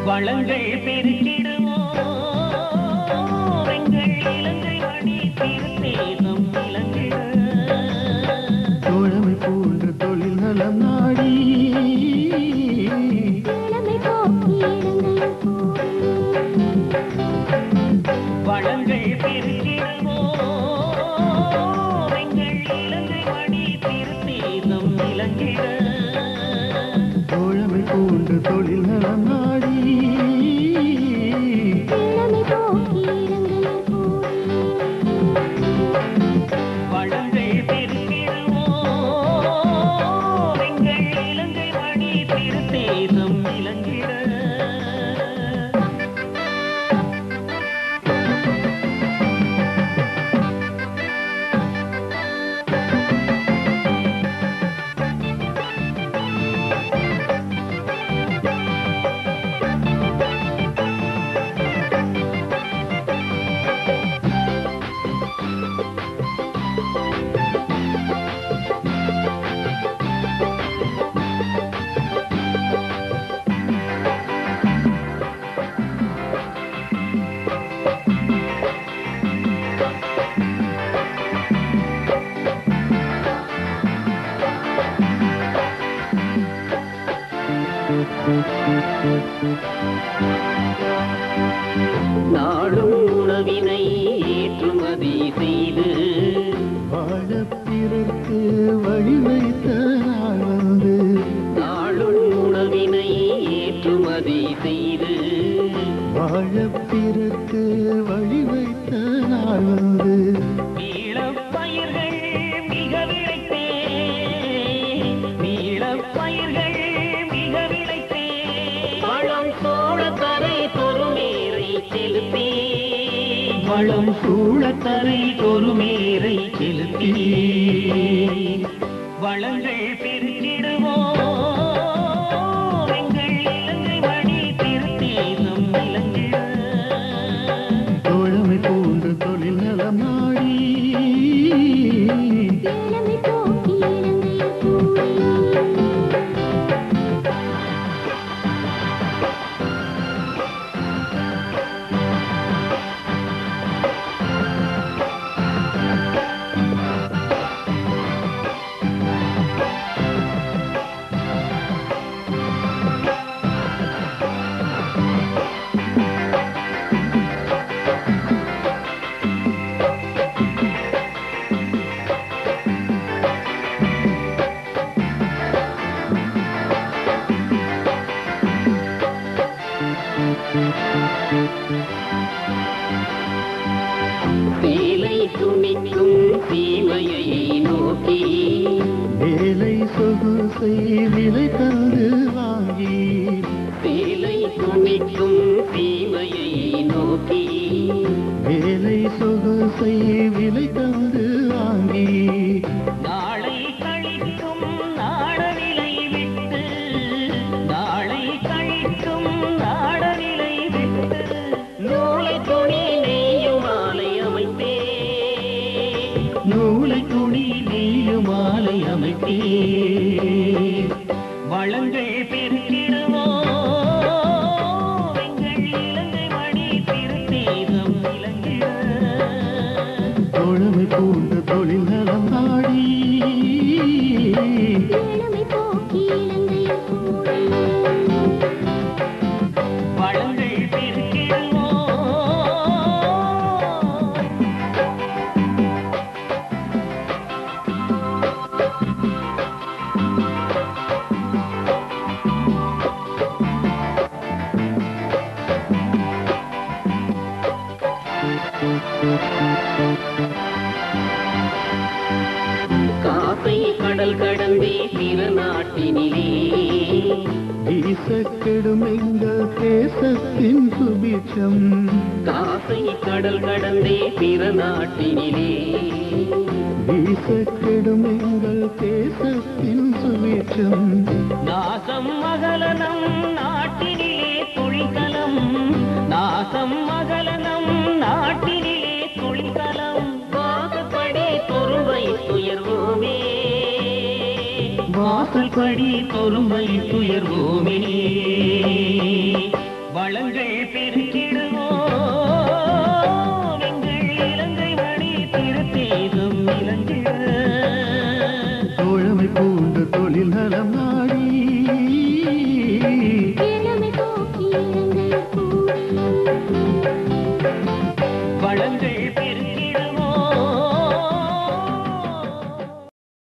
வளங்கள் பெருக்கிடுவோம் எங்கள் இலங்கை மணி திருத்தேசம் இலங்கிட தோழமை போன்ற தொழில் நலம் நாடி இளமை போக்கி இலங்கையில் கூடி வளங்கள் பெருக்கிடுவோம் எங்கள் இலங்கை மணி திருத்தேசம் இலங்கிட தோழமை போன்ற தொழில் நலம் நாடி இளமை போக்கி இலங்கையில் கூடி வளங்கள் பெருக்கிடுவோம் எங்கள் இலங்கை மணி திருத்தேசம் இலங்கிட நாடும் உணவினை ஏற்றுமதி செய்து வாழ பிறர்க்கு வழி வைத்த நாள் வந்து நாடும் உணவினை ஏற்றுமதி செய்து வாழ பிறர்க்கு வழி வைத்த நாள் வந்து நீளப்பயிர்கள் மிக விளைத்தே நீளப்பயிர்கள் மிக விளைத்தே வளம் சோழத்தரை தொருமேரை செலுத்தி வளம் சூழத்தரை தொருமேரை செலுத்தி வளங்கள் பெருக்கிடுவோம் எங்கள் இலங்கை மணி திருத்தேசம் இலங்கிட தோழமை போன்ற தொழில் நலம் நாடி இளமை போக்கி இலங்கையில் கூடி சேலை துணிக்கும் சீமையை நோக்கி வேலை சொகுசை விலை தந்து வாங்கி சேலை துணிக்கும் சீமையை நோக்கி வேலை சொகுசை விலை தந்து வாங்கி நாளை கழிக்கும் நாடநிலை விட்டு நாளை கழிக்கும் நாடநிலை விட்டு நூலை துணி நெய்யும் மாலை அமைத்தே நூலை துணி நெய்யும் மாலை அமைத்தே வளங்கள் பெருக்கிடுவோம் எங்கள் இலங்கை மணி திருத்தேசம் இலங்கிட தோழமை போன்ற தொழில் நலம் நாடி இளமை போக்கி இலங்கையில் கூடி வளங்கள் பெருக்கிடுவோம் காசை கடல் கடந்தே பிற நாட்டினிலே வீசக்கெடும் எங்கள் தேசத்தின் சுபிட்சம் காசை கடல் கடந்தே பிற நாட்டினிலே வீசக்கெடும் எங்கள் தேசத்தின் சுபிட்சம் நாசம் மகளனம் நாட்டினிலே தொழில்கலம் நாசம் மகளனம் நாட்டினிலே தொழில்கலம் வாசப்படி பொறுமை துயர்வோமே வாசல் படி பொறுமை துயர்வோமே வளங்கள் பெருக்கிடுவோம் எங்கள் இலங்கை மணி திருத்தேகம் இலங்கிட தோழமை பூண்டு தொழில் நலம் நாடி